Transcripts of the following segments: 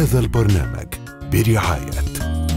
هذا البرنامج برعاية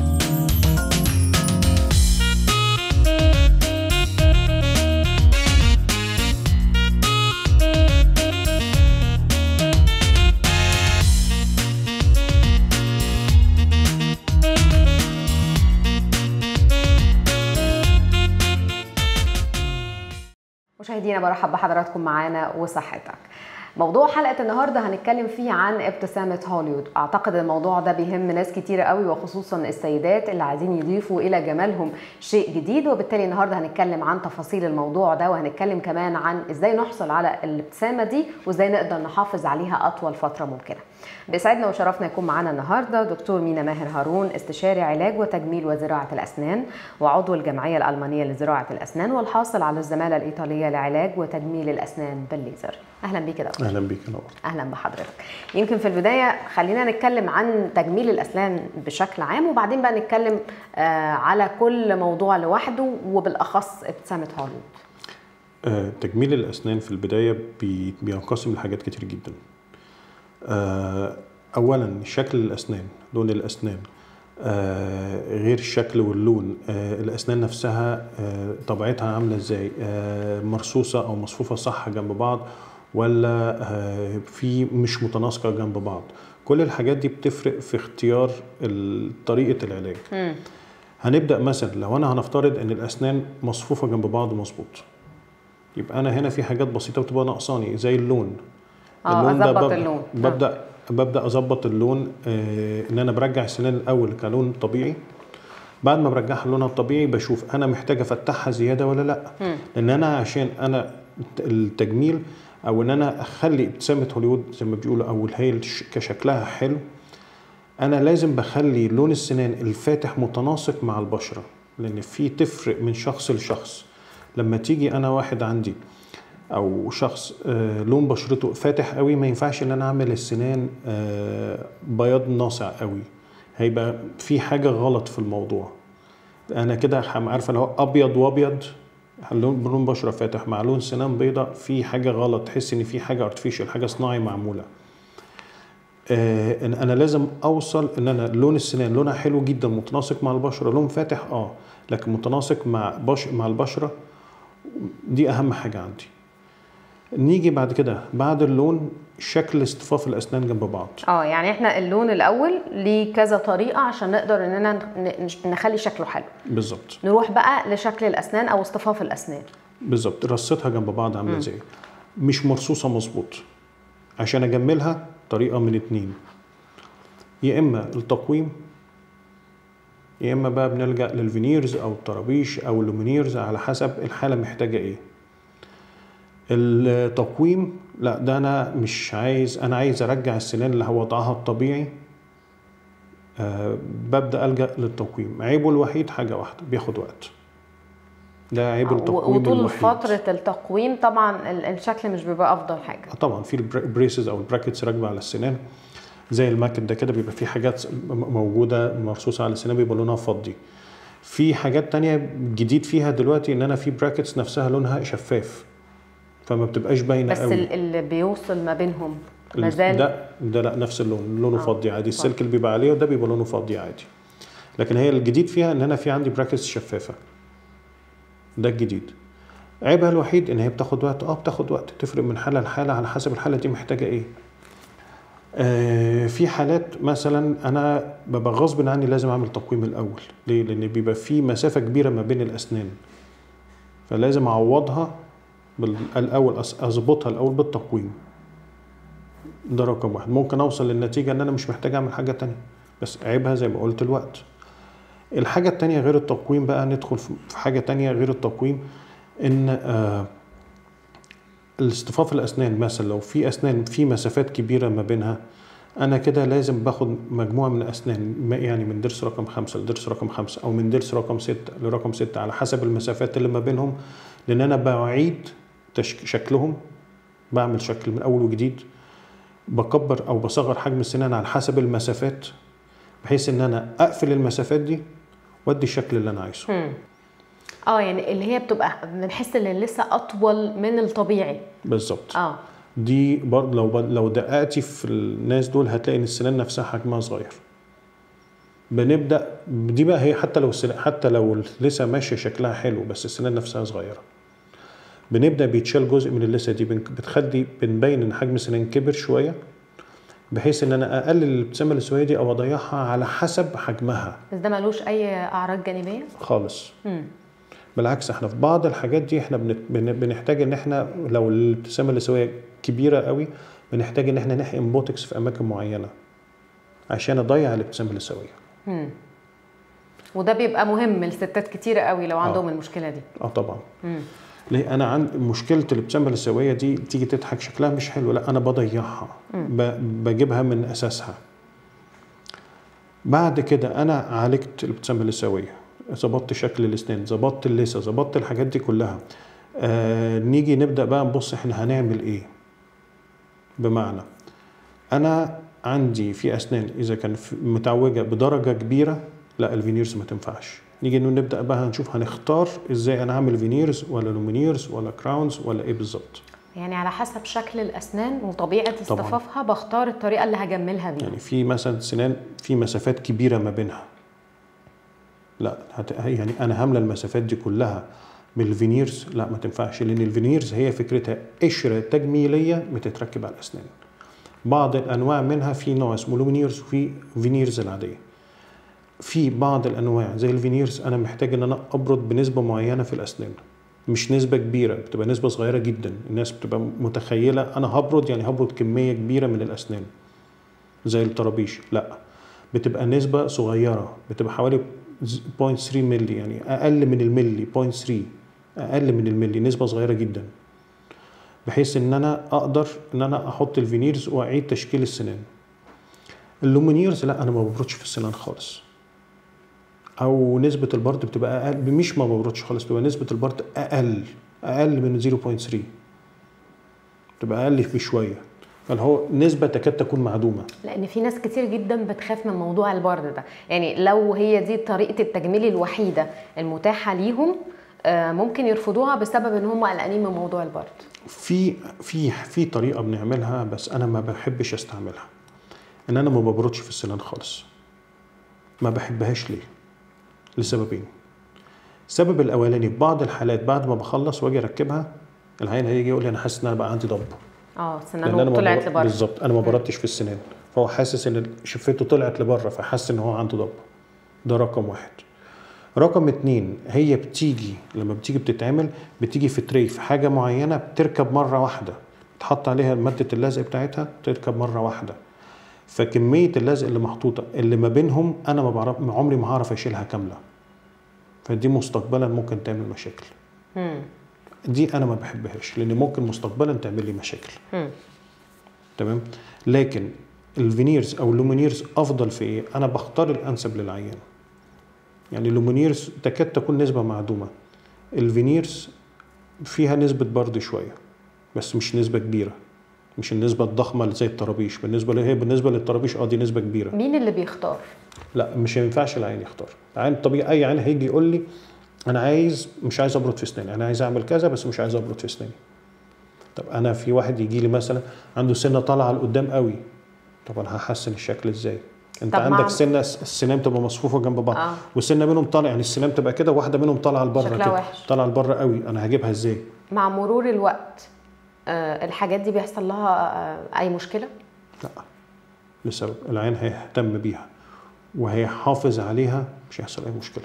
مشاهدينا برحب بحضراتكم معانا وصحتك موضوع حلقة النهاردة هنتكلم فيه عن ابتسامة هوليوود أعتقد الموضوع ده بيهم ناس كتيرة قوي وخصوصا السيدات اللي عايزين يضيفوا إلى جمالهم شيء جديد وبالتالي النهاردة هنتكلم عن تفاصيل الموضوع ده وهنتكلم كمان عن إزاي نحصل على الابتسامة دي وإزاي نقدر نحافظ عليها أطول فترة ممكنة بيسعدنا وشرفنا يكون معانا النهارده دكتور مينا ماهر هارون استشاري علاج وتجميل وزراعه الاسنان وعضو الجمعيه الالمانيه لزراعه الاسنان والحاصل على الزماله الايطاليه لعلاج وتجميل الاسنان بالليزر اهلا بيك يا دكتور اهلا بيك يا نور اهلا بحضرتك يمكن في البدايه خلينا نتكلم عن تجميل الاسنان بشكل عام وبعدين بقى نتكلم آه على كل موضوع لوحده وبالاخص ابتسامه هوليوود آه، تجميل الاسنان في البدايه بي- بينقسم لحاجات كتير جدا آه، اولا شكل الاسنان لون الاسنان آه، غير الشكل واللون آه، الاسنان نفسها آه، طبيعتها عامله ازاي آه، مرصوصه او مصفوفه صح جنب بعض ولا آه، في مش متناسقه جنب بعض كل الحاجات دي بتفرق في اختيار ال- طريقه العلاج هنبدا مثلا لو انا هنفترض ان الاسنان مصفوفه جنب بعض مظبوط يبقى انا هنا في حاجات بسيطه بتبقى ناقصاني زي اللون اه اللون ده اظبط ببدأ- اللون ببدا ببدا اظبط اللون آه ان انا برجع السنان الاول كلون طبيعي بعد ما برجعها لونها الطبيعي بشوف انا محتاج افتحها زياده ولا لا لان انا عشان انا التجميل او ان انا اخلي ابتسامه هوليوود زي ما بيقولوا او اللي هي الش- كشكلها حلو انا لازم بخلي لون السنان الفاتح متناسق مع البشره لان في تفرق من شخص لشخص لما تيجي انا واحد عندي او شخص آه، لون بشرته فاتح قوي ما ينفعش ان انا اعمل السنان آه، بياض ناصع قوي هيبقى في حاجه غلط في الموضوع انا كده هم عارفه لو ابيض وابيض لون لون بشره فاتح مع لون سنان بيضاء في حاجه غلط تحس ان في حاجه ارتفيشال حاجه صناعي معموله آه إن انا لازم اوصل ان انا لون السنان لونها حلو جدا متناسق مع البشره لون فاتح اه لكن متناسق مع بش مع البشره دي اهم حاجه عندي نيجي بعد كده بعد اللون شكل اصطفاف الاسنان جنب بعض اه يعني احنا اللون الاول ليه كذا طريقه عشان نقدر اننا ن- ن- نخلي شكله حلو بالظبط نروح بقى لشكل الاسنان او اصطفاف الاسنان بالظبط رصتها جنب بعض عامله ازاي مش مرصوصه مظبوط عشان اجملها طريقه من اتنين يا اما التقويم يا اما بقى بنلجا للفينيرز او الطرابيش او اللومينيرز على حسب الحاله محتاجه ايه التقويم لا ده انا مش عايز انا عايز ارجع السنان اللي وضعها الطبيعي أه ببدا الجا للتقويم عيبه الوحيد حاجه واحده بياخد وقت ده عيب التقويم وطول الوحيد فتره التقويم طبعا ال- الشكل مش بيبقى افضل حاجه آه طبعا في البريسز او البراكتس راكبه على السنان زي الماكت ده كده بيبقى في حاجات م- موجوده مرصوصه على السنان بيبقى لونها فضي في حاجات تانية جديد فيها دلوقتي ان انا في براكتس نفسها لونها شفاف فما بتبقاش باينه بس قوي ال- اللي بيوصل ما بينهم مازال ده ده لا نفس اللون لونه آه، فضي عادي فضي. السلك اللي بيبقى عليه ده بيبقى لونه فضي عادي لكن هي الجديد فيها ان انا في عندي براكتس شفافه ده الجديد عيبها الوحيد ان هي بتاخد وقت اه بتاخد وقت تفرق من حاله لحاله على حسب الحاله دي محتاجه ايه آه في حالات مثلا انا ببقى غصب عني لازم اعمل تقويم الاول ليه لان بيبقى في مسافه كبيره ما بين الاسنان فلازم اعوضها بال- الاول أس- اظبطها الاول بالتقويم ده رقم واحد ممكن اوصل للنتيجه ان انا مش محتاج اعمل حاجه تانية بس عيبها زي ما قلت الوقت الحاجه التانية غير التقويم بقى ندخل في في حاجه تانية غير التقويم ان آه الاصطفاف الاسنان مثلا لو في اسنان في مسافات كبيره ما بينها انا كده لازم باخد مجموعه من الاسنان ما- يعني من ضرس رقم خمسة لضرس رقم خمسة او من ضرس رقم ستة لرقم ستة على حسب المسافات اللي ما بينهم لان انا بعيد تشك- شكلهم بعمل شكل من اول وجديد بكبر او بصغر حجم السنان على حسب المسافات بحيث ان انا اقفل المسافات دي وادي الشكل اللي انا عايزه مم. اه يعني اللي هي بتبقى بنحس ان لسه اطول من الطبيعي بالظبط اه دي برضه لو لو دققتي في الناس دول هتلاقي ان السنان نفسها حجمها صغير بنبدا دي بقى هي حتى لو السنان حتى لو لسه ماشيه شكلها حلو بس السنان نفسها صغيره بنبدا بيتشال جزء من اللثه دي بن- بتخلي بنبين ان حجم السنان كبر شويه بحيث ان انا اقلل الابتسامه السويه دي او اضيعها على حسب حجمها بس ده ملوش اي اعراض جانبيه خالص مم. بالعكس احنا في بعض الحاجات دي احنا بنت- بن- بنحتاج ان احنا لو الابتسامه اللثويه كبيره قوي بنحتاج ان احنا نحقن بوتكس في اماكن معينه عشان اضيع الابتسامه اللثويه مم. وده بيبقى مهم لستات كتيرة قوي لو عندهم المشكله دي اه طبعا مم. ليه انا عند مشكله الابتسامه اللثويه دي تيجي تضحك شكلها مش حلو لا انا بضيعها ب- بجيبها من اساسها بعد كده انا عالجت الابتسامه اللثويه ظبطت شكل الاسنان ظبطت اللثه ظبطت الحاجات دي كلها آه نيجي نبدا بقى نبص احنا هنعمل ايه بمعنى انا عندي في اسنان اذا كان في- متعوجه بدرجه كبيره لا الفينيرز ما تنفعش نيجي إنه نبدا بقى هنشوف هنختار ازاي انا اعمل فينيرز ولا لومينيرز ولا كراونز ولا ايه بالظبط يعني على حسب شكل الاسنان وطبيعه اصطفافها بختار الطريقه اللي هجملها بيها يعني في مثلا سنان في مسافات كبيره ما بينها لا هت... يعني انا هامله المسافات دي كلها بالفينيرز لا ما تنفعش لان الفينيرز هي فكرتها قشره تجميليه بتتركب على الاسنان بعض الانواع منها في نوع اسمه لومينيرز وفي فينيرز العاديه في بعض الانواع زي الفينيرز انا محتاج ان انا ابرد بنسبه معينه في الاسنان مش نسبه كبيره بتبقى نسبه صغيره جدا الناس بتبقى متخيله انا هبرد يعني هبرد كميه كبيره من الاسنان زي الطرابيش لا بتبقى نسبة صغيرة بتبقى حوالي 0.3 ملي يعني أقل من الملي 0.3 أقل من الملي نسبة صغيرة جدا بحيث إن أنا أقدر إن أنا أحط الفينيرز وأعيد تشكيل السنان اللومينيرز لا أنا ما ببردش في السنان خالص أو نسبة البرد بتبقى أقل مش ما ببردش خالص بتبقى نسبة البرد أقل أقل من 0.3 تبقى أقل بشوية فاللي هو نسبة تكاد تكون معدومة لان في ناس كتير جدا بتخاف من موضوع البرد ده يعني لو هي دي طريقه التجميل الوحيده المتاحه ليهم آه، ممكن يرفضوها بسبب ان هم قلقانين من موضوع البرد في في في طريقه بنعملها بس انا ما بحبش استعملها ان انا ما ببردش في السنان خالص ما بحبهاش ليه لسببين السبب الاولاني في بعض الحالات بعد ما بخلص واجي اركبها العيان هيجي يقول لي انا حاسس ان انا بقى عندي ضب اه لان انا سنانه ما طلعت بر- لبره بالظبط انا ما بردتش في السنان فهو حاسس ان شفته طلعت لبره فحس ان هو عنده ضب ده رقم واحد رقم اتنين هي بتيجي لما بتيجي بتتعمل بتيجي في تري في حاجه معينه بتركب مره واحده تحط عليها ماده اللزق بتاعتها تركب مره واحده فكميه اللزق اللي محطوطه اللي ما بينهم انا ما بعرف عمري ما هعرف اشيلها كامله فدي مستقبلا ممكن تعمل مشاكل مم. دي انا ما بحبهاش لان ممكن مستقبلا تعمل لي مشاكل مم. تمام لكن الفينيرز او اللومينيرز افضل في ايه انا بختار الانسب للعيان يعني اللومينيرز تكاد تكون نسبه معدومه الفينيرز فيها نسبه برد شويه بس مش نسبه كبيره مش النسبه الضخمه اللي زي الطرابيش بالنسبه لهي بالنسبه للطرابيش اه دي نسبه كبيره مين اللي بيختار لا مش ينفعش العين يختار العين طبيعي اي عين هيجي يقول لي انا عايز مش عايز ابرد في اسناني انا عايز اعمل كذا بس مش عايز ابرد في اسناني طب انا في واحد يجي لي مثلا عنده سنه طالعه لقدام قوي طب انا هحسن الشكل ازاي انت طب مع- عندك سنه السنان تبقى مصفوفه جنب بعض آه. والسنه منهم طالع يعني السنان تبقى كده واحده منهم طالعه لبره شكلها كده وحش. طالعه لبره قوي انا هجيبها ازاي مع مرور الوقت آه، الحاجات دي بيحصل لها آه، اي مشكله لا لسبب العين هيهتم بيها وهيحافظ عليها مش هيحصل اي مشكله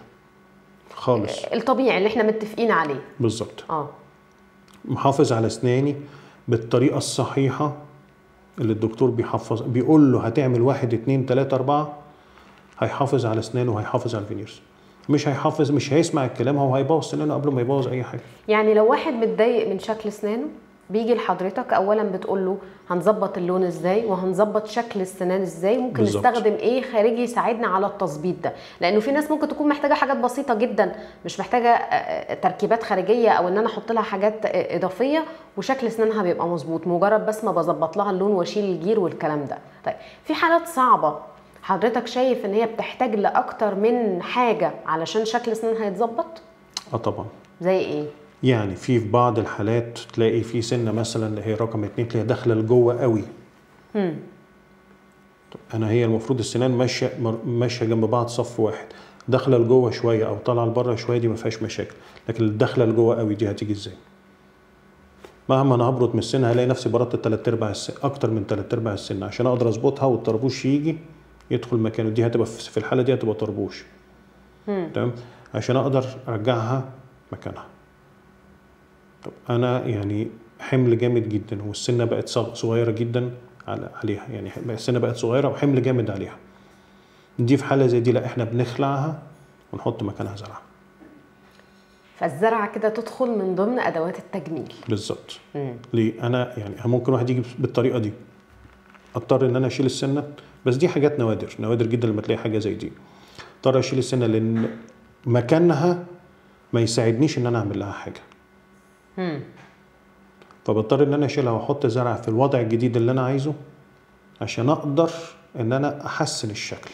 خالص الطبيعي اللي احنا متفقين عليه بالظبط اه محافظ على اسناني بالطريقه الصحيحه اللي الدكتور بيحفظ بيقول له هتعمل واحد اتنين تلاته اربعه هيحافظ على اسنانه وهيحافظ على الفينيرز مش هيحافظ مش هيسمع الكلام هو هيبوظ سنانه قبل ما يبوظ اي حاجه يعني لو واحد متضايق من شكل اسنانه بيجي لحضرتك اولا بتقول له هنظبط اللون ازاي وهنظبط شكل السنان ازاي ممكن بالظبط. نستخدم ايه خارجي يساعدنا على التظبيط ده لانه في ناس ممكن تكون محتاجه حاجات بسيطه جدا مش محتاجه آه، آه، تركيبات خارجيه او ان انا احط لها حاجات آه، اضافيه وشكل اسنانها بيبقى مظبوط مجرد بس ما بظبط لها اللون واشيل الجير والكلام ده طيب في حالات صعبه حضرتك شايف ان هي بتحتاج لاكتر من حاجه علشان شكل اسنانها يتظبط اه طبعا زي ايه يعني في في بعض الحالات تلاقي في سنه مثلا اللي هي رقم اتنين تلاقيها داخله لجوه قوي مم. طب انا هي المفروض السنان ماشيه مر- ماشيه جنب بعض صف واحد داخله لجوه شويه او طالعه لبره شويه دي ما فيهاش مشاكل لكن اللي داخله لجوه قوي دي هتيجي ازاي مهما انا هبرد من السن هلاقي نفسي بردت تلات ارباع السن اكتر من تلات ارباع السن عشان اقدر اظبطها والطربوش يجي يدخل مكانه دي هتبقى في في الحاله دي هتبقى طربوش مم. تمام عشان اقدر ارجعها مكانها طب انا يعني حمل جامد جدا والسنه بقت صغ- صغيره جدا على عليها يعني بقى السنه بقت صغيره وحمل جامد عليها دي في حاله زي دي لا احنا بنخلعها ونحط مكانها زرعه فالزرعه كده تدخل من ضمن ادوات التجميل بالظبط مم. ليه انا يعني ممكن واحد يجي بالطريقه دي اضطر ان انا اشيل السنه بس دي حاجات نوادر نوادر جدا لما تلاقي حاجه زي دي اضطر اشيل السنه لان مكانها ما يساعدنيش ان انا اعمل لها حاجه مم. فبضطر ان انا اشيلها واحط زرع في الوضع الجديد اللي انا عايزه عشان اقدر ان انا احسن الشكل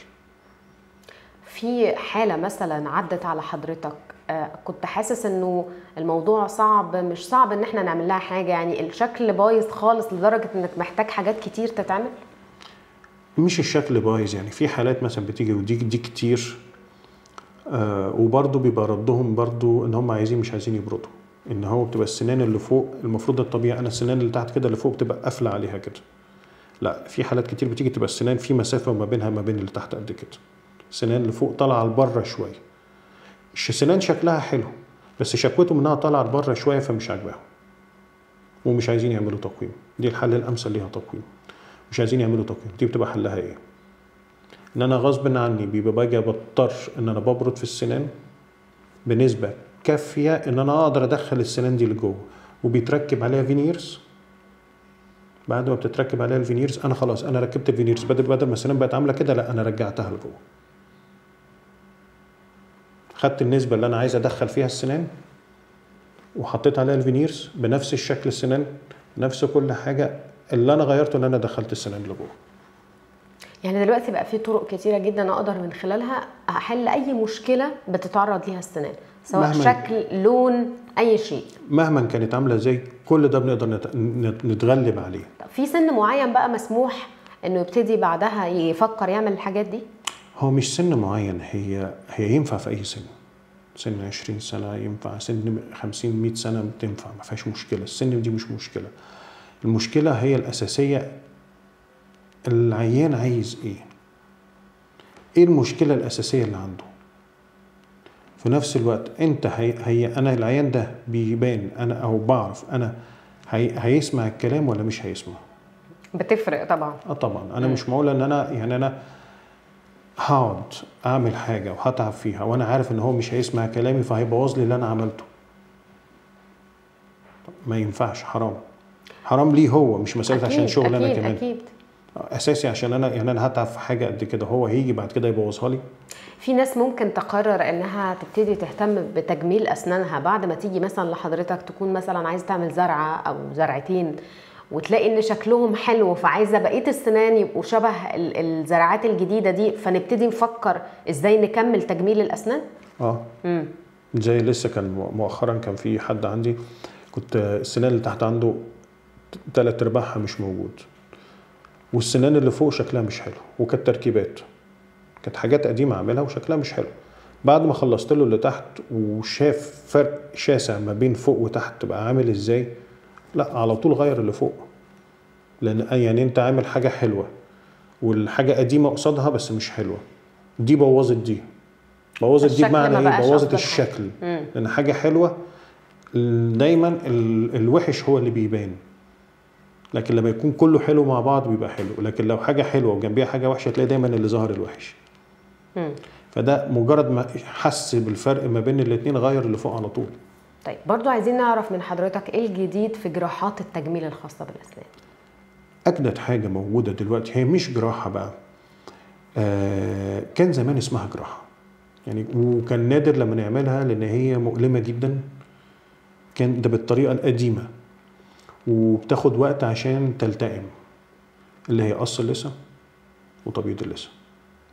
في حالة مثلا عدت على حضرتك آه، كنت حاسس انه الموضوع صعب مش صعب ان احنا نعمل لها حاجة يعني الشكل بايظ خالص لدرجة انك محتاج حاجات كتير تتعمل مش الشكل بايظ يعني في حالات مثلا بتيجي ودي دي كتير آه وبرضه بيبقى ردهم برضه ان هم عايزين مش عايزين يبردوا ان هو بتبقى السنان اللي فوق المفروض الطبيعي انا السنان اللي تحت كده اللي فوق بتبقى قافله عليها كده لا في حالات كتير بتيجي تبقى السنان في مسافه ما بينها ما بين اللي تحت قد كده السنان اللي فوق طالعه لبره شويه الش- السنان شكلها حلو بس شكوتهم انها طالعه لبره شويه فمش عاجباهم ومش عايزين يعملوا تقويم دي الحل الامثل ليها تقويم مش عايزين يعملوا تقويم دي بتبقى حلها ايه ان انا غصب عني بيبقى باجي بضطر ان انا ببرد في السنان بنسبه كافيه ان انا اقدر ادخل السنان دي لجوه وبيتركب عليها فينيرز بعد ما بتتركب عليها الفينيرز انا خلاص انا ركبت الفينيرز بدل بدل ما السنان بقت عامله كده لا انا رجعتها لجوه خدت النسبه اللي انا عايز ادخل فيها السنان وحطيت عليها الفينيرز بنفس الشكل السنان نفس كل حاجه اللي انا غيرته ان انا دخلت السنان لجوه يعني دلوقتي بقى في طرق كتيرة جدا اقدر من خلالها احل اي مشكلة بتتعرض ليها السنان سواء مهما- شكل لون اي شيء مهما كانت عامله ازاي كل ده بنقدر نت- نت- نتغلب عليه طب في سن معين بقى مسموح انه يبتدي بعدها يفكر يعمل الحاجات دي هو مش سن معين هي هي ينفع في اي سن سن 20 سنه ينفع سن 50 100 سنه تنفع ما فيهاش مشكله السن دي مش مشكله المشكله هي الاساسيه العيان عايز ايه ايه المشكله الاساسيه اللي عنده في نفس الوقت انت هي, هي انا العيان ده بيبان انا او بعرف انا هي هيسمع الكلام ولا مش هيسمع بتفرق طبعا اه طبعا انا مش معقول ان انا يعني انا هقعد اعمل حاجه وهتعب فيها وانا عارف ان هو مش هيسمع كلامي فهيبوظ لي اللي انا عملته طب ما ينفعش حرام حرام ليه هو مش مساله عشان شغل انا أكيد كمان أكيد اساسي عشان انا يعني انا هتعب في حاجه قد كده هو هيجي بعد كده يبوظها لي في ناس ممكن تقرر انها تبتدي تهتم بتجميل اسنانها بعد ما تيجي مثلا لحضرتك تكون مثلا عايز تعمل زرعه او زرعتين وتلاقي ان شكلهم حلو فعايزه بقيه السنان يبقوا شبه ال- الزراعات الجديده دي فنبتدي نفكر ازاي نكمل تجميل الاسنان اه امم زي لسه كان مؤخرا كان في حد عندي كنت السنان اللي تحت عنده تلات ارباعها مش موجود والسنان اللي فوق شكلها مش حلو وكانت تركيبات كانت حاجات قديمه عاملها وشكلها مش حلو بعد ما خلصت له اللي تحت وشاف فرق شاسع ما بين فوق وتحت تبقى عامل ازاي لا على طول غير اللي فوق لان يعني انت عامل حاجه حلوه والحاجه قديمه قصادها بس مش حلوه دي بوظت دي بوظت دي الشكل بمعنى ما ايه بقاش بوظت أفضل حاجة. الشكل مم. لان حاجه حلوه ال- دايما ال- الوحش هو اللي بيبان لكن لما يكون كله حلو مع بعض بيبقى حلو لكن لو حاجه حلوه وجنبيها حاجه وحشه تلاقي دايما اللي ظهر الوحش مم. فده مجرد ما حس بالفرق ما بين الاتنين غير اللي فوق على طول طيب برضو عايزين نعرف من حضرتك ايه الجديد في جراحات التجميل الخاصه بالاسنان اجدد حاجه موجوده دلوقتي هي مش جراحه بقى آه كان زمان اسمها جراحه يعني وكان نادر لما نعملها لان هي مؤلمه جدا كان ده بالطريقه القديمه وبتاخد وقت عشان تلتئم اللي هي قص اللثه وتبييض اللثه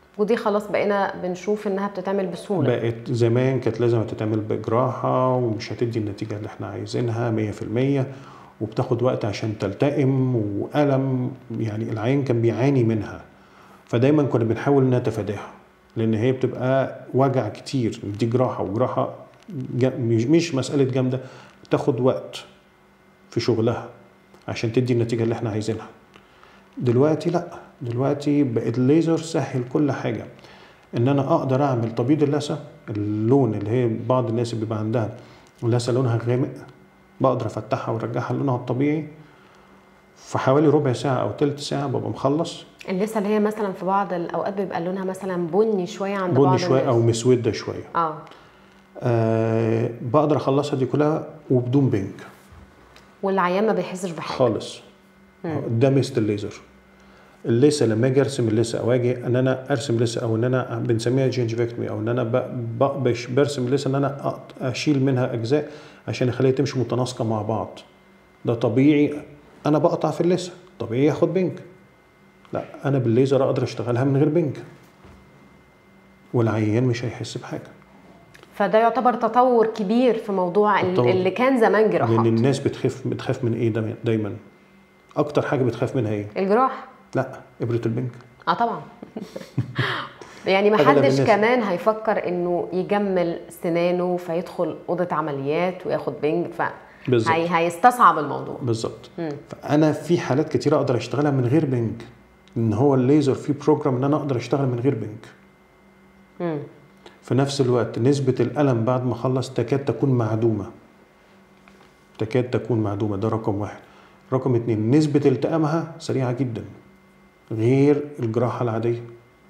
ودي خلاص بقينا بنشوف انها بتتعمل بسهوله بقت زمان كانت لازم تتعمل بجراحة ومش هتدي النتيجة اللي احنا عايزينها 100% وبتاخد وقت عشان تلتئم وألم يعني العين كان بيعاني منها فدايما كنا بنحاول نتفاداها لأن هي بتبقى وجع كتير دي جراحة وجراحة جا- مش مش مسألة جامدة بتاخد وقت في شغلها عشان تدي النتيجة اللي احنا عايزينها دلوقتي لا دلوقتي بقت الليزر سهل كل حاجة ان انا اقدر اعمل تبييض اللثه اللون اللي هي بعض الناس اللي بيبقى عندها اللثه لونها غامق بقدر افتحها وارجعها لونها الطبيعي في حوالي ربع ساعه او تلت ساعه ببقى مخلص اللثه اللي هي مثلا في بعض الاوقات بيبقى لونها مثلا بني شويه عند بعض بني شويه او الناس. مسوده شويه اه آه بقدر اخلصها دي كلها وبدون بنك والعيان ما بيحسش بحاجه خالص ده ميزه الليزر اللثه لما اجي ارسم اللثه او اجي ان انا ارسم لثه او ان انا بنسميها جينجفكتومي او ان انا ب- ب- بش- برسم اللثه ان انا أقط- اشيل منها اجزاء عشان اخليها تمشي متناسقه مع بعض ده طبيعي انا بقطع في اللثه طبيعي ياخد بنك لا انا بالليزر اقدر اشتغلها من غير بنك والعيان مش هيحس بحاجه فده يعتبر تطور كبير في موضوع ال- تطور. اللي كان زمان لان جراحات الناس بتخاف بتخاف من ايه دايما- دايما اكتر حاجه بتخاف منها ايه الجراح لا ابره البنك اه طبعا يعني ما أغلب حدش الناس. كمان هيفكر انه يجمل سنانه فيدخل اوضه عمليات وياخد بنج ف بالظبط. هي هيستصعب الموضوع بالظبط فانا في حالات كتيره اقدر اشتغلها من غير بنج ان هو الليزر فيه بروجرام ان انا اقدر اشتغل من غير بنج مم. في نفس الوقت نسبه الالم بعد ما اخلص تكاد تكون معدومه تكاد تكون معدومه ده رقم واحد رقم اتنين نسبه التئامها سريعه جدا غير الجراحه العاديه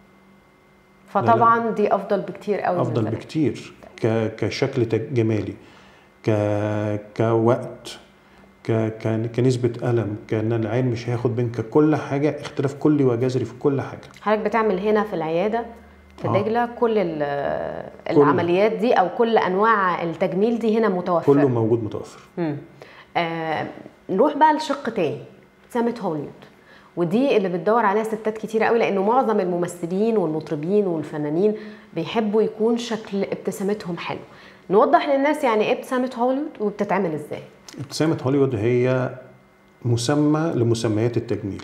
فطبعا دي افضل بكتير قوي من افضل زمان. بكتير ك... كشكل تج- جمالي ك... كوقت ك... ك... كنسبه الم كان العين مش هياخد بنك كل حاجه اختلاف كلي وجذري في كل حاجه حضرتك بتعمل هنا في العياده في آه. دجله كل ال- العمليات دي او كل انواع التجميل دي هنا متوفره كله موجود متوفر مم. آه نروح بقى لشق تاني ابتسامة هوليوود ودي اللي بتدور عليها ستات كتير قوي لانه معظم الممثلين والمطربين والفنانين بيحبوا يكون شكل ابتسامتهم حلو نوضح للناس يعني ايه ابتسامة هوليوود وبتتعمل ازاي ابتسامه هوليوود هي مسمى لمسميات التجميل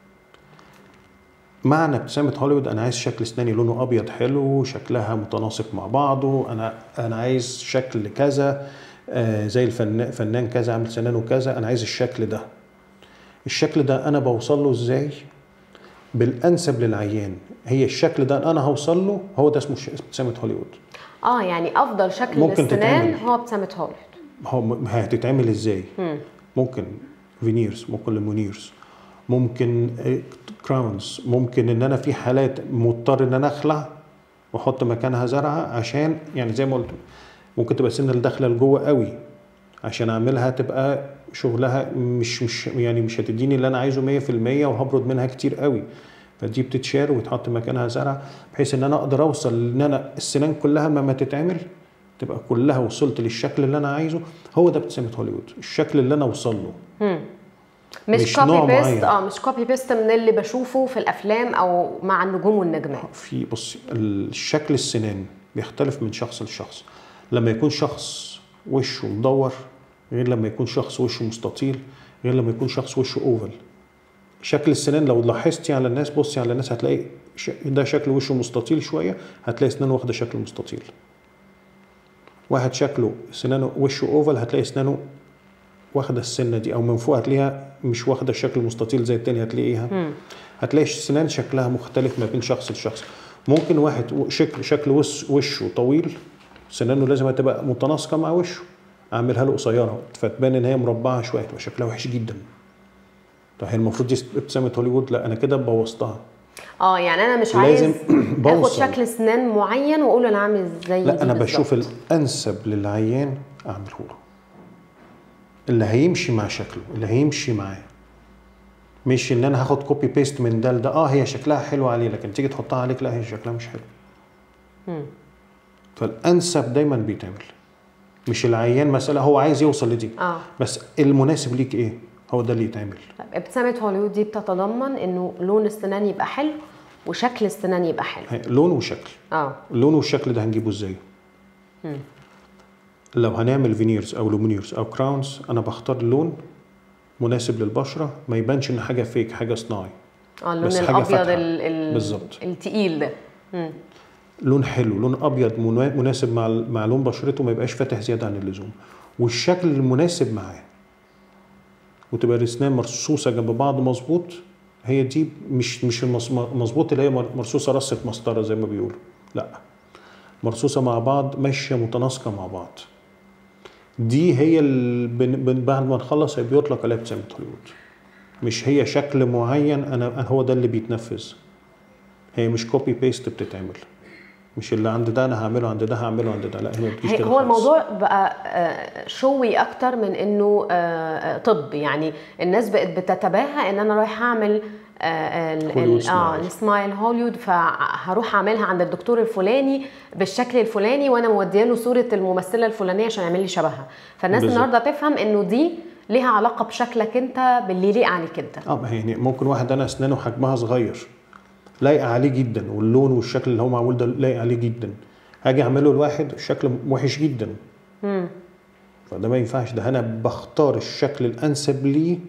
معنى ابتسامه هوليوود انا عايز شكل اسناني لونه ابيض حلو شكلها متناسق مع بعضه انا انا عايز شكل كذا آه زي الفنان فنان كذا عامل سنانه كذا انا عايز الشكل ده الشكل ده انا بوصل له ازاي بالانسب للعيان هي الشكل ده انا هوصل له هو ده اسمه ش- ابتسامه هوليوود اه يعني افضل شكل ممكن للسنان تتعمل. هو ابتسامة هوليوود هو م- هتتعمل ازاي ممكن فينيرز ممكن ليمونيرز ممكن كراونز ممكن ان انا في حالات مضطر ان انا اخلع واحط مكانها زرعه عشان يعني زي ما قلت ممكن تبقى السنه اللي داخله لجوه قوي عشان اعملها تبقى شغلها مش مش يعني مش هتديني اللي انا عايزه 100% وهبرد منها كتير قوي فدي بتتشال ويتحط مكانها زرع بحيث ان انا اقدر اوصل ان انا السنان كلها لما تتعمل تبقى كلها وصلت للشكل اللي انا عايزه هو ده ابتسامه هوليوود الشكل اللي انا اوصل له مش, مش كوبي نوع بيست معين. اه مش كوبي بيست من اللي بشوفه في الافلام او مع النجوم والنجمات في بصي الشكل السنان بيختلف من شخص لشخص لما يكون شخص وشه مدور غير لما يكون شخص وشه مستطيل غير لما يكون شخص وشه اوفل شكل السنان لو لاحظتي على الناس بصي على الناس هتلاقي ش- ده شكل وشه مستطيل شويه هتلاقي اسنانه واخده شكل مستطيل واحد شكله سنانه وشه اوفل هتلاقي اسنانه واخده السنه دي او من فوق هتلاقيها مش واخده الشكل المستطيل زي التاني هتلاقيها هتلاقي السنان شكلها مختلف ما بين شخص لشخص ممكن واحد و- شكل شكل وش وشه طويل سنانه لازم تبقى متناسقه مع وشه اعملها له قصيره فتبان ان هي مربعه شويه تبقى شكلها وحش جدا طب هي المفروض دي ابتسامه هوليوود لا انا كده بوظتها اه يعني انا مش عايز لازم اخد بوصل. شكل سنان معين واقول انا عامل زي لا دي انا بالظبط. بشوف الانسب للعيان اعمله له اللي هيمشي مع شكله اللي هيمشي معاه مش ان انا هاخد كوبي بيست من ده لده اه هي شكلها حلو عليه لكن تيجي تحطها عليك لا هي شكلها مش حلو فالانسب دايما بيتعمل مش العيان مساله هو عايز يوصل لدي اه بس المناسب ليك ايه هو ده اللي يتعمل طيب ابتسامة هوليوود دي بتتضمن انه لون السنان يبقى حلو وشكل السنان يبقى حلو هي- لون وشكل اه اللون والشكل ده هنجيبه ازاي لو هنعمل فينيرز او لومينيرز او كراونز انا بختار لون مناسب للبشره ما يبانش ان حاجه فيك حاجه صناعي اه اللون بس حاجة الابيض فاتحة. ال- ال- بالظبط. التقيل ده مم. لون حلو لون ابيض منا- مناسب مع مع لون بشرته ما يبقاش فاتح زياده عن اللزوم والشكل المناسب معاه وتبقى الاسنان مرصوصه جنب بعض مظبوط هي دي مش مش المص- مظبوط اللي هي مر- مرصوصه رصه مسطره زي ما بيقولوا لا مرصوصه مع بعض ماشيه متناسقه مع بعض دي هي ال... بن- بن- بعد ما نخلص هي بيطلق عليها ابتسامه هوليوود مش هي شكل معين انا أنا هو ده اللي بيتنفذ هي مش كوبي بيست بتتعمل مش اللي عند ده انا هعمله عند ده هعمله عند ده لا هي ما بتجيش هي- كده هو خالص. الموضوع بقى آه، شوي اكتر من انه آه، آه، طب يعني الناس بقت بتتباهى ان انا رايح اعمل آه، ال- هوليوود ال- اه سمايل. السمايل هوليوود فهروح اعملها عند الدكتور الفلاني بالشكل الفلاني وانا موديه له صوره الممثله الفلانيه عشان يعمل لي شبهها فالناس بالظبط. النهارده تفهم انه دي ليها علاقه بشكلك انت باللي يليق عليك انت اه ما هي يعني ممكن واحد انا اسنانه حجمها صغير لايقه عليه جدا واللون والشكل اللي هو معمول ده لايق عليه جدا هاجي اعمله لواحد الشكل وحش جدا فده ما ينفعش ده انا بختار الشكل الانسب ليه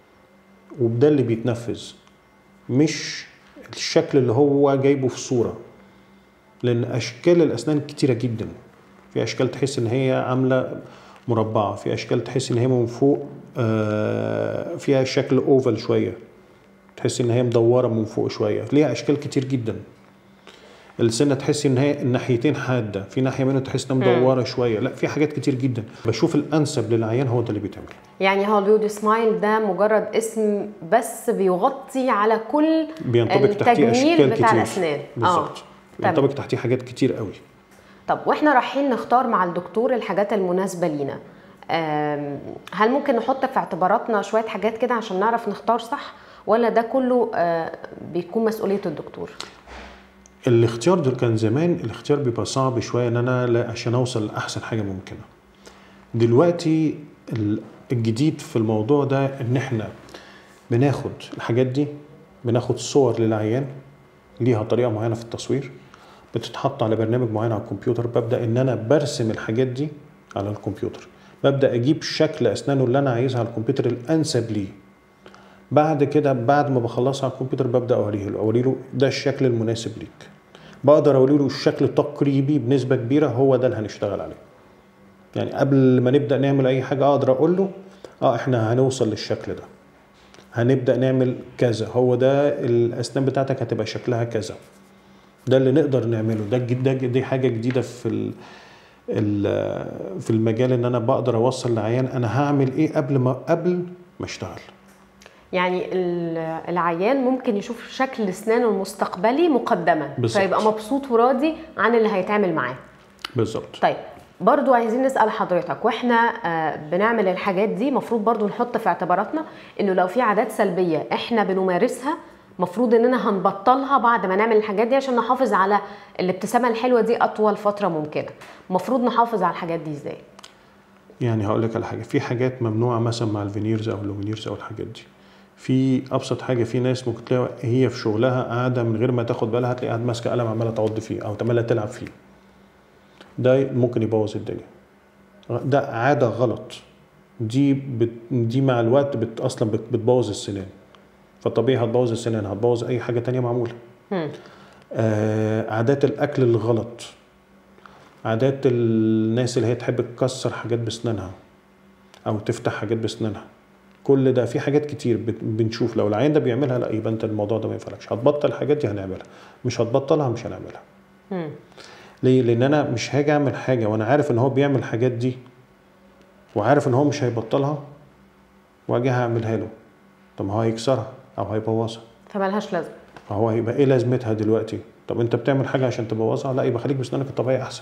وده اللي بيتنفذ مش الشكل اللي هو جايبه في صوره لان اشكال الاسنان كتيره جدا في اشكال تحس ان هي عامله مربعه في اشكال تحس ان هي من فوق آه، فيها شكل اوفال شويه تحس ان هي مدوره من فوق شويه ليها اشكال كتير جدا السنه تحس ان هي الناحيتين حاده في ناحيه منه تحس انها مدوره شويه لا في حاجات كتير جدا بشوف الانسب للعيان هو ده اللي بيتعمل يعني هوليوود سمايل ده مجرد اسم بس بيغطي على كل بينطبق تحتيه التجميل اشكال بتاع كتير الاسنان بالظبط تمام. بينطبق تحتيه حاجات كتير قوي طب واحنا رايحين نختار مع الدكتور الحاجات المناسبه لينا آم، هل ممكن نحط في اعتباراتنا شويه حاجات كده عشان نعرف نختار صح ولا ده كله آه، بيكون مسؤوليه الدكتور الاختيار ده كان زمان الاختيار بيبقى صعب شويه ان انا لا عشان اوصل لاحسن حاجه ممكنه دلوقتي ال- الجديد في الموضوع ده ان احنا بناخد الحاجات دي بناخد صور للعيان ليها طريقه معينه في التصوير بتتحط على برنامج معين على الكمبيوتر ببدا ان انا برسم الحاجات دي على الكمبيوتر ببدا اجيب شكل اسنانه اللي انا عايزها على الكمبيوتر الانسب ليه بعد كده بعد ما بخلصها على الكمبيوتر ببدا اوريه له اوري له ده الشكل المناسب ليك بقدر اوري له الشكل تقريبي بنسبه كبيره هو ده اللي هنشتغل عليه يعني قبل ما نبدا نعمل اي حاجه اقدر اقول له اه احنا هنوصل للشكل ده هنبدا نعمل كذا هو ده الاسنان بتاعتك هتبقى شكلها كذا ده اللي نقدر نعمله ده الجد- ده دي حاجه جديده في ال ال- في المجال ان انا بقدر اوصل لعيان انا هعمل ايه قبل ما قبل ما اشتغل يعني ال- العيان ممكن يشوف شكل اسنانه المستقبلي مقدما بالظبط. فيبقى مبسوط وراضي عن اللي هيتعمل معاه بالظبط طيب برضو عايزين نسأل حضرتك واحنا آه، بنعمل الحاجات دي مفروض برضو نحط في اعتباراتنا انه لو في عادات سلبية احنا بنمارسها مفروض اننا هنبطلها بعد ما نعمل الحاجات دي عشان نحافظ على الابتسامة الحلوة دي اطول فترة ممكنة مفروض نحافظ على الحاجات دي ازاي يعني هقول لك على حاجه في حاجات ممنوعه مثلا مع الفينيرز او اللومينيرز او الحاجات دي في ابسط حاجه في ناس ممكن تلاقي هي في شغلها قاعده من غير ما تاخد بالها هتلاقي قاعده ماسكه قلم عماله تعض فيه او عماله تلعب فيه ده ممكن يبوظ الدنيا ده عاده غلط دي بت دي مع الوقت بت اصلا بت بتبوظ السنان فطبيعي هتبوظ السنان هتبوظ اي حاجه تانية معموله هم. آه عادات الاكل الغلط عادات الناس اللي هي تحب تكسر حاجات بسنانها او تفتح حاجات بسنانها كل ده في حاجات كتير بت- بنشوف لو العين ده بيعملها لا يبقى انت الموضوع ده ما ينفعلكش هتبطل الحاجات دي هنعملها مش هتبطلها مش هنعملها هم. ليه لان انا مش هاجي اعمل حاجه وانا عارف ان هو بيعمل الحاجات دي وعارف ان هو مش هيبطلها واجي هعملها له طب ما هو هيكسرها او هيبوظها فملهاش لازمة فهو هيبقى ايه لازمتها دلوقتي طب انت بتعمل حاجه عشان تبوظها لا يبقى خليك بسنانك الطبيعيه احسن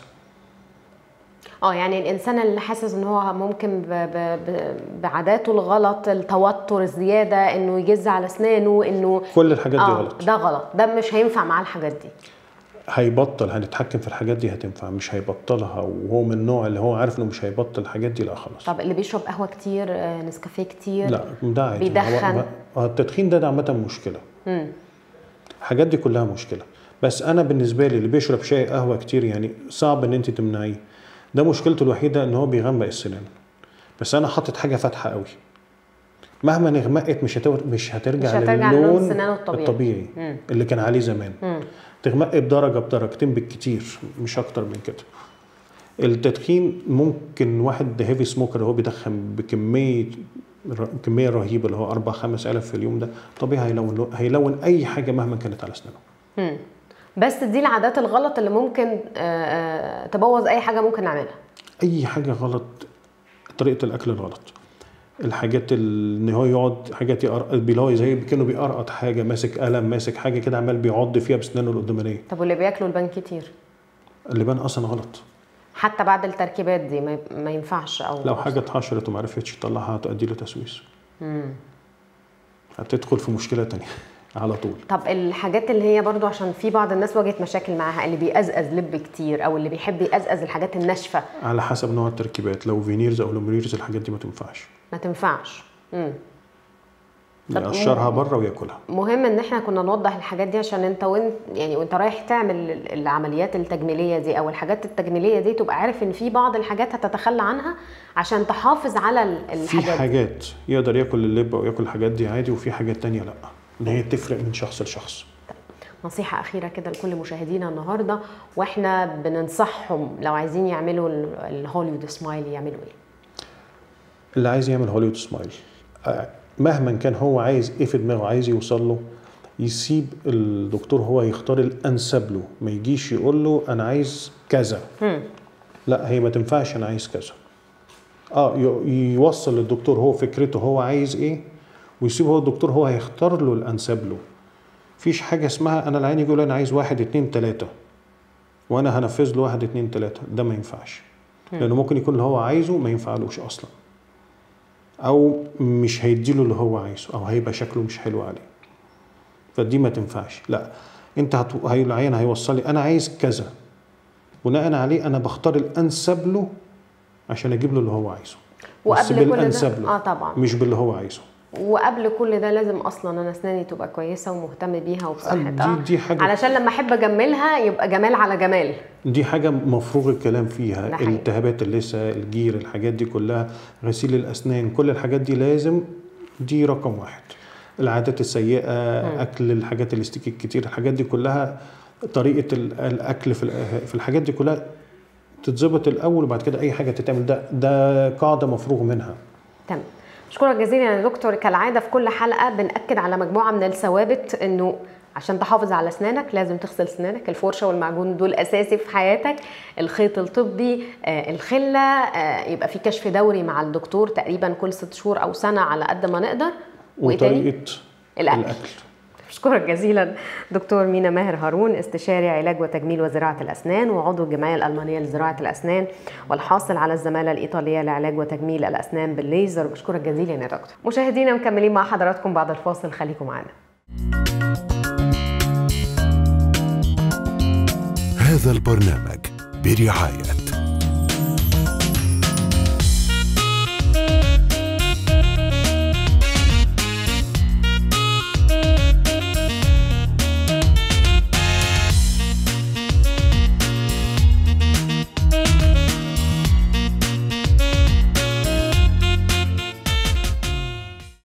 اه يعني الانسان اللي حاسس ان هو ممكن ب ب ب بعاداته الغلط التوتر الزياده انه يجز على اسنانه انه كل الحاجات دي اه غلط ده غلط ده مش هينفع معاه الحاجات دي هيبطل هنتحكم في الحاجات دي هتنفع مش هيبطلها وهو من النوع اللي هو عارف انه مش هيبطل الحاجات دي لا خلاص طب اللي بيشرب قهوه كتير آه، نسكافيه كتير لا ده عادي بيدخن. هو- هو التدخين ده, ده عامه مشكله مم. الحاجات دي كلها مشكله بس انا بالنسبه لي اللي بيشرب شاي قهوه كتير يعني صعب ان انت تمنعيه ده مشكلته الوحيده ان هو بيغمق السنان بس انا حاطط حاجه فاتحه قوي مهما نغمقت مش هتور... مش هترجع, مش هترجع للون للون سنانه الطبيعي. الطبيعي مم. اللي كان عليه زمان مم. تغمق بدرجه بدرجتين بالكتير مش اكتر من كده التدخين ممكن واحد هيفي سموكر هو بيدخن بكميه ر- كميه رهيبه اللي هو 4 5000 في اليوم ده طبيعي هيلون هيلون اي حاجه مهما كانت على اسنانه مم. بس دي العادات الغلط اللي ممكن آه، آه، تبوظ اي حاجه ممكن نعملها اي حاجه غلط طريقه الاكل الغلط الحاجات ال- ان هو يقعد حاجات يقر- بيلاقي زي كانه بيقرقط حاجه ماسك قلم ماسك حاجه كده عمال بيعض فيها باسنانه القدامانيه طب واللي بياكلوا البان كتير اللبان اصلا غلط حتى بعد التركيبات دي ما, ما ينفعش او لو حاجه اتحشرت وما عرفتش تطلعها هتؤدي له تسويس مم. هتدخل في مشكله تانية على طول طب الحاجات اللي هي برضو عشان في بعض الناس واجهت مشاكل معاها اللي بيقزقز لب كتير او اللي بيحب يقزقز الحاجات الناشفه على حسب نوع التركيبات لو فينيرز او لوميريرز الحاجات دي ما تنفعش ما تنفعش مم. طب يقشرها بره وياكلها مهم ان احنا كنا نوضح الحاجات دي عشان انت وانت يعني وانت رايح تعمل ال- العمليات التجميليه دي او الحاجات التجميليه دي تبقى عارف ان في بعض الحاجات هتتخلى عنها عشان تحافظ على ال- في الحاجات دي. حاجات يقدر ياكل اللب او ياكل الحاجات دي عادي وفي حاجات تانية لا ان هي تفرق من شخص لشخص نصيحة أخيرة كده لكل مشاهدينا النهاردة وإحنا بننصحهم لو عايزين يعملوا ال- الهوليوود سمايل يعملوا إيه؟ اللي عايز يعمل هوليوود سمايل آه، مهما كان هو عايز ايه في دماغه عايز يوصل له يسيب الدكتور هو يختار الانسب له ما يجيش يقول له انا عايز كذا هم. لا هي ما تنفعش انا عايز كذا اه ي- يوصل للدكتور هو فكرته هو عايز ايه ويسيب هو الدكتور هو هيختار له الانسب له فيش حاجه اسمها انا العين يقول انا عايز واحد اتنين تلاته وانا هنفذ له واحد اتنين تلاته ده ما ينفعش لانه ممكن يكون اللي هو عايزه ما ينفعلوش اصلا او مش هيديله اللي هو عايزه او هيبقى شكله مش حلو عليه فدي ما تنفعش لا انت هت... هي العين هيوصل لي انا عايز كذا بناء عليه انا بختار الانسب له عشان اجيب له اللي هو عايزه بس وقبل كل بالانسب ده له اه طبعا مش باللي هو عايزه وقبل كل ده لازم اصلا انا اسناني تبقى كويسه ومهتم بيها وبصحتها دي- دي حاجة- علشان لما احب اجملها يبقى جمال على جمال دي حاجة مفروغ الكلام ده فيها حقيقي. التهابات اللثة الجير الحاجات دي كلها غسيل الأسنان كل الحاجات دي لازم دي رقم واحد العادات السيئة أكل الحاجات الاستيك الكتير الحاجات دي كلها طريقة ال- الأكل في ال- في الحاجات دي كلها تتظبط الأول وبعد كده أي حاجة تتعمل ده ده قاعدة مفروغ منها تمام اشكرك جزيلا يا دكتور كالعاده في كل حلقه بناكد على مجموعه من الثوابت انه عشان تحافظ على اسنانك لازم تغسل اسنانك الفرشه والمعجون دول اساسي في حياتك الخيط الطبي آه، الخله آه، يبقى في كشف دوري مع الدكتور تقريبا كل ست شهور او سنه على قد ما نقدر وايه تاني وطريقة الأكل. الأكل اشكرك جزيلا دكتور مينا ماهر هارون استشاري علاج وتجميل وزراعه الاسنان وعضو الجمعيه الالمانيه لزراعه الاسنان والحاصل على الزماله الايطاليه لعلاج وتجميل الاسنان بالليزر بشكرك جزيلا يا دكتور مشاهدينا مكملين مع حضراتكم بعد الفاصل خليكم معنا هذا البرنامج برعاية